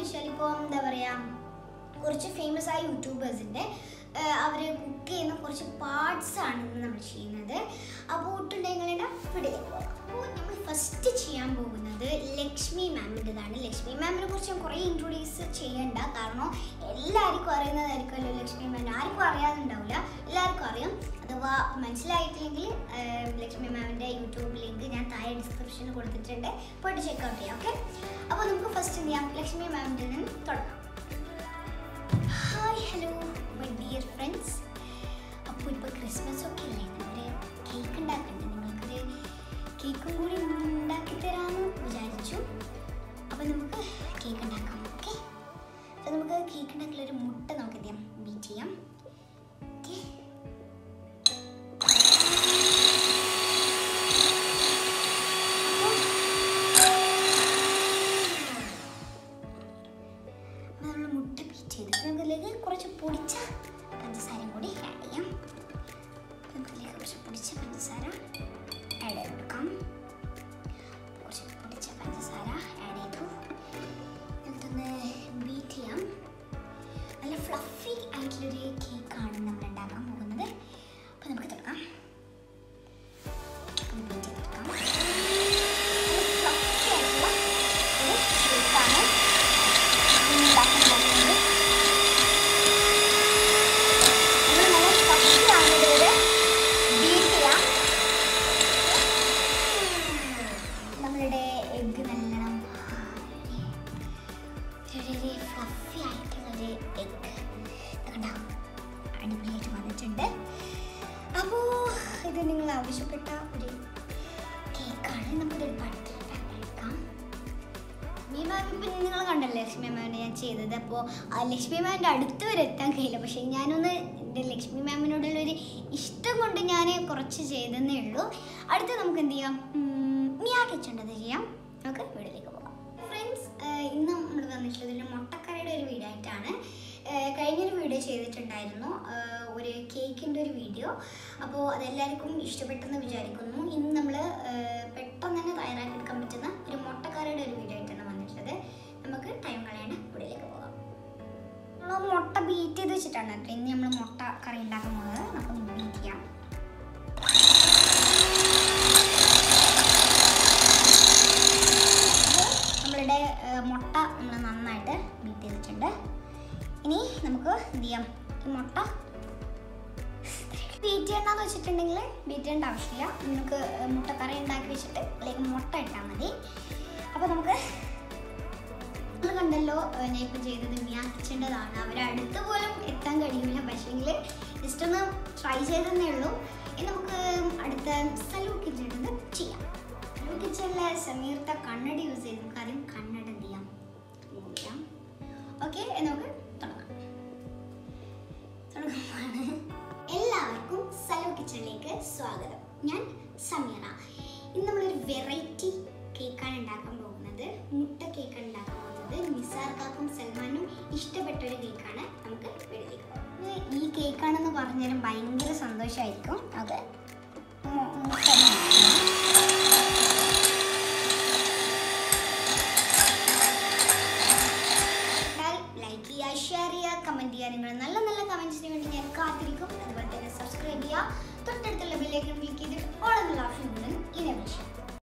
വെച്ചാൽ ഇപ്പോൾ എന്താ പറയുക കുറച്ച് ഫേമസ് ആയ യൂട്യൂബേഴ്സിൻ്റെ അവർ കുക്ക് ചെയ്യുന്ന കുറച്ച് പാർട്സ് ആണ് ഇന്ന് നമ്മൾ ചെയ്യുന്നത് അപ്പോൾ ഒട്ടുണ്ടെങ്കിലിൻ്റെ വീട്ടിലേക്ക് പോകാം അപ്പോൾ നമ്മൾ ഫസ്റ്റ് ചെയ്യാൻ പോകുന്നത് ലക്ഷ്മി മാമിൻ്റെതാണ് ലക്ഷ്മി മാമിനെ കുറിച്ച് ഞാൻ കുറേ ഇൻട്രൊഡ്യൂസ് ചെയ്യണ്ട കാരണം എല്ലാവർക്കും അറിയുന്നതായിരിക്കുമല്ലോ ലക്ഷ്മി മാമിനെ ആർക്കും അറിയാതുണ്ടാവില്ല എല്ലാവർക്കും അറിയാം അഥവാ മനസ്സിലായിട്ടില്ലെങ്കിൽ ഏഹ്, ലക്ഷ്മി മാമിൻ്റെ യൂട്യൂബ് ലിങ്ക് ഞാൻ താഴെ ഡിസ്ക്രിപ്ഷനിൽ കൊടുത്തിട്ടുണ്ട് പോയിട്ട് ചെക്കൗട്ട് ചെയ്യാം ഓക്കെ അപ്പോൾ നമുക്ക് ഫസ്റ്റ് എന്ത് ചെയ്യാം ലക്ഷ്മി മാമിൻ്റെ നിന്ന് തുടങ്ങാം hi hello my dear friends അപ്പോൾ ഇപ്പോൾ ക്രിസ്മസ് ഒക്കെ അല്ലേ നമ്മുടെ കേക്ക് ഉണ്ടാക്കണ്ടേ നിങ്ങൾക്കൊരു കേക്കും കൂടി ഉണ്ടാക്കി തരാമെന്ന് വിചാരിച്ചു അപ്പോൾ നമുക്ക് കേക്ക് ഉണ്ടാക്കാം ഓക്കെ അപ്പോൾ നമുക്ക് കേക്ക് ഉണ്ടാക്കിയുള്ള ഒരു മുട്ട നമുക്ക് എന്ത് ചെയ്യാം ബീറ്റ് ചെയ്യാം ഓക്കെ അപ്പോൾ നമ്മൾ മുട്ട ബീറ്റ് ചെയ്ത് നമുക്കിതിലേക്ക് കുറച്ച് പൊടിച്ച പഞ്ചസാരയും കൂടി ആഡ് ചെയ്യാം നമുക്കിതിലേക്ക് കുറച്ച് പൊടിച്ച പഞ്ചസാര ആഡ് ചെയ്ത് കൊടുക്കാം കുറച്ച് പൊടിച്ച പഞ്ചസാര ആഡ് ചെയ്തു നമുക്കൊന്ന് ബീറ്റ് ചെയ്യാം നല്ല ഫ്ലഫി ആയിട്ടുള്ളൊരു കേക്കാണ് നമ്മൾ ഉണ്ടാക്കാൻ പോകുന്നത് അപ്പോൾ നമുക്ക് തുടങ്ങാം ഒന്ന് beat ചെയ്തെടുക്കാം. നല്ല fluffy ആയിട്ടുള്ള ഒരു കേക്കാണ് ഉണ്ടാക്കാൻ പോകുന്നത് നമ്മൾ നല്ല fluffy ആവുന്നതുവരെ beat ചെയ്യാം. നമ്മളുടെ എഗ്ഗ് നല്ലോണം വളരെ ഫ്ലഫി ആയിട്ടുള്ളൊരു എഗ്ഗ് കണ്ടോ അടിപൊളിയായിട്ട് വന്നിട്ടുണ്ട് അപ്പോൾ ഇത് നിങ്ങൾ ആവശ്യപ്പെട്ട ഒരു കേക്കാണ് നമുക്കിതൊരു പട്ടിട്ടാക്കാം ലക്ഷ്മി മാം ഇപ്പം നിങ്ങൾ കണ്ടല്ലോ ലക്ഷ്മി മാമിനെ ഞാൻ ചെയ്തത് അപ്പോൾ ആ ലക്ഷ്മി മാമിൻ്റെ അടുത്ത് വരെ എത്താൻ കഴിയില്ല പക്ഷേ ഞാനൊന്ന് എൻ്റെ ലക്ഷ്മി മാമിനോടുള്ള ഒരു ഇഷ്ടം കൊണ്ട് ഞാൻ കുറച്ച് ചെയ്തെന്നേ ഉള്ളൂ അടുത്ത് നമുക്ക് എന്ത് ചെയ്യാം മിയാ കിച്ചണ്ടത് ചെയ്യാം നമുക്ക് വീട്ടിലേക്ക് പോകാം ഫ്രണ്ട്സ് ഇന്ന് നമ്മൾ വന്നിട്ടുള്ളത് ഒരു മുട്ടക്കറിയുടെ ഒരു വീഡിയോ ആയിട്ടാണ് ഏഹ് കഴിഞ്ഞൊരു വീഡിയോ ചെയ്തിട്ടുണ്ടായിരുന്നു ഏഹ് ഒരു കേക്കിൻ്റെ ഒരു വീഡിയോ അപ്പോൾ അതെല്ലാവർക്കും ഇഷ്ടപ്പെട്ടെന്ന് വിചാരിക്കുന്നു ഇന്ന് നമ്മൾ പെട്ടെന്ന് തന്നെ തയ്യാറാക്കി എടുക്കാൻ പറ്റുന്ന ഒരു മുട്ടക്കറിയുടെ ഒരു വീഡിയോ ആയിട്ടാണ് വന്നിട്ടുള്ളത് നമുക്ക് ടൈം കളയാണ്ട് വീട്ടിലേക്ക് പോകാം നമ്മൾ മുട്ട ബീറ്റ് ചെയ്ത് വെച്ചിട്ടാണ് കേട്ടോ ഇന്ന് നമ്മൾ മുട്ട കറി ഉണ്ടാക്കാൻ പോകുന്നത് നമുക്ക് ബീറ്റ് ചെയ്യാം നമ്മളുടെ ഏഹ്, മുട്ട നമ്മൾ നന്നായിട്ട് ബീറ്റ് ചെയ്തിട്ടുണ്ട് ഇനി നമുക്ക് എന്ത് ചെയ്യാം ഈ മുട്ട ബീറ്റ് ചെയ്യണ്ടെന്ന് വെച്ചിട്ടുണ്ടെങ്കിൽ ബീറ്റ് ചെയ്യേണ്ട ആവശ്യമില്ല നമുക്ക് മുട്ടക്കറി ഉണ്ടാക്കി വെച്ചിട്ട് അല്ലെങ്കിൽ മുട്ട ഇട്ടാൽ മതി അപ്പോൾ നമുക്ക് നിങ്ങൾ കണ്ടല്ലോ ഏഹ്, ഞാൻ ഇപ്പം ചെയ്തത് മിയാ കിച്ചൻ്റെതാണ് അവർ അടുത്ത് പോലും എത്താൻ കഴിയില്ല പക്ഷേങ്കിൽ ജസ്റ്റ് ഒന്ന് ട്രൈ ചെയ്തെന്നേ ഉള്ളൂ ഇനി നമുക്ക് അടുത്ത സലൂ കിച്ചണിൽ ചെയ്യാം സലൂ കിച്ചണിലെ സമീർത്ത കണ്ണട യൂസ് ചെയ്ത് നമുക്ക് ആദ്യം കണ്ണട എന്ത് ചെയ്യാം remove ചെയ്യാം ഓക്കെ നമുക്ക് തുടങ്ങാം തുടങ്ങുകയാണ് എല്ലാവർക്കും സലോ കിച്ചണിലേക്ക് സ്വാഗതം ഞാൻ സമീറ ഇന്ന് നമ്മളൊരു വെറൈറ്റി കേക്കാണ് ഉണ്ടാക്കാൻ പോകുന്നത് മുട്ട കേക്കാണ് ഉണ്ടാക്കാൻ പോകുന്നത് നിസാർക്കാക്കും സൽമാനും ഇഷ്ടപ്പെട്ട ഒരു കേക്കാണ് നമുക്ക് വീട്ടിലേക്ക് പോകാം ഇത് ഈ കേക്കാണെന്ന് പറഞ്ഞാലും ഭയങ്കര സന്തോഷമായിരിക്കും അത് മു- മുട്ട